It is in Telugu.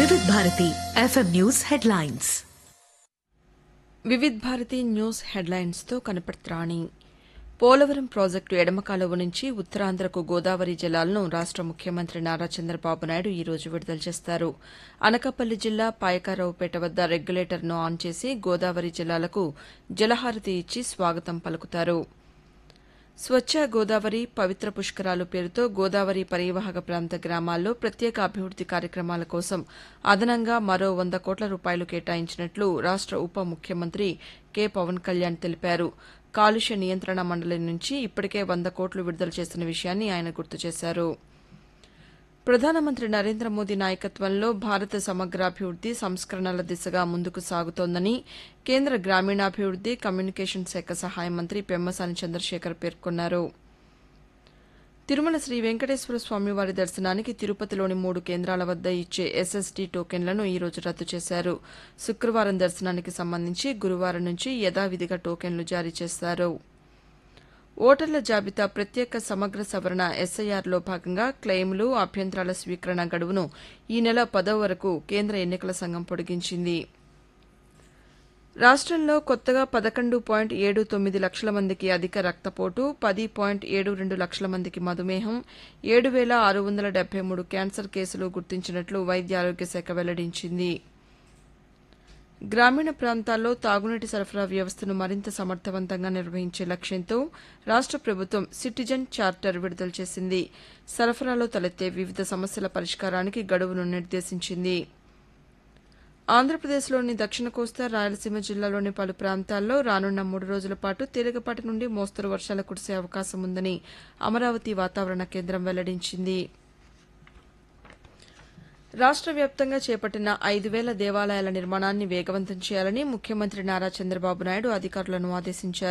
వివిధ Bharati FM news headlines Vividh Bharati news హెడ్లైన్స్తో కనపడుతురాణి పోలవరం ప్రాజెక్టు ఎడమ కాలువ నుంచి ఉత్తరాంధ్రకు గోదావరి జలాలను రాష్ట ముఖ్యమంత్రి నారా చంద్రబాబు నాయుడు ఈ రోజు విడుదల చేస్తారు అనకాపల్లి జిల్లా పాయకారావుపేట వద్ద రెగ్యులేటర్ను ఆన్ చేసి గోదావరి జలాలకు జలహారతి ఇచ్చి స్వాగతం పలుకుతారు స్వచ్ఛ గోదావరి పవిత్ర పుష్కరాలు పేరుతో గోదావరి పరివాహక ప్రాంత గ్రామాల్లో ప్రత్యేక అభివృద్ది కార్యక్రమాల కోసం అదనంగా మరో వంద కోట్ల రూపాయలు కేటాయించినట్లు రాష్ట ఉప ముఖ్యమంత్రి కె పవన్ కళ్యాణ్ తెలిపారు కాలుష్య నియంత్రణ మండలి నుంచి ఇప్పటికే వంద కోట్లు విడుదల చేసిన విషయాన్ని ఆయన గుర్తు చేశారు ప్రధానమంత్రి నరేంద్ర మోదీ నాయకత్వంలో భారత సమగ్రాభివృద్ది సంస్కరణల దిశగా ముందుకు సాగుతోందని కేంద్ర గ్రామీణాభివృద్ది కమ్యూనికేషన్ శాఖ సహాయ మంత్రి పెమ్మసాని చంద్రశేఖర్ పేర్కొన్నారు తిరుమల శ్రీ వెంకటేశ్వర స్వామివారి దర్శనానికి తిరుపతిలోని మూడు కేంద్రాల వద్ద ఇచ్చే ఎస్ఎస్టీ టోకెన్లను ఈ రోజు రద్దు చేశారు శుక్రవారం దర్శనానికి సంబంధించి గురువారం నుంచి యథావిధిగా టోకెన్లు జారీ చేస్తారు ఓటర్ల జాబితా ప్రత్యేక సమగ్ర సవరణ ఎస్ఐఆర్లో భాగంగా క్లెయిమ్లు అభ్యంతరాల స్వీకరణ గడువును ఈ నెల పదో వరకు కేంద్ర ఎన్నికల సంఘం పొడిగించింది రాష్టంలో కొత్తగా పదకొండు పాయింట్ ఏడు తొమ్మిది లక్షల మందికి అధిక రక్తపోటు పది పాయింట్ ఏడు రెండు లక్షల మందికి మధుమేహం ఏడు వేల ఆరు వందల డెబ్బై మూడు క్యాన్సర్ కేసులు గుర్తించినట్లు వైద్య ఆరోగ్య శాఖ వెల్లడించింది గ్రామీణ ప్రాంతాల్లో తాగునీటి సరఫరా వ్యవస్థను మరింత సమర్థవంతంగా నిర్వహించే లక్ష్యంతో రాష్ట ప్రభుత్వం సిటిజన్ చార్టర్ విడుదల చేసింది సరఫరాలో తలెత్తే వివిధ సమస్యల పరిష్కారానికి గడువును నిర్దేశించింది ఆంధ్రప్రదేశ్లోని దక్షిణ కోస్తా రాయలసీమ జిల్లాలోని పలు ప్రాంతాల్లో రానున్న మూడు రోజుల పాటు తేలికపాటి నుండి మోస్తరు వర్షాలు కురిసే అవకాశం ఉందని అమరావతి వాతావరణ కేంద్రం వెల్లడించింది రాష్ట వ్యాప్తంగా చేపట్టిన ఐదు వేల దేవాలయాల నిర్మాణాన్ని వేగవంతం చేయాలని ముఖ్యమంత్రి నారా చంద్రబాబు నాయుడు అధికారులను ఆదేశించారు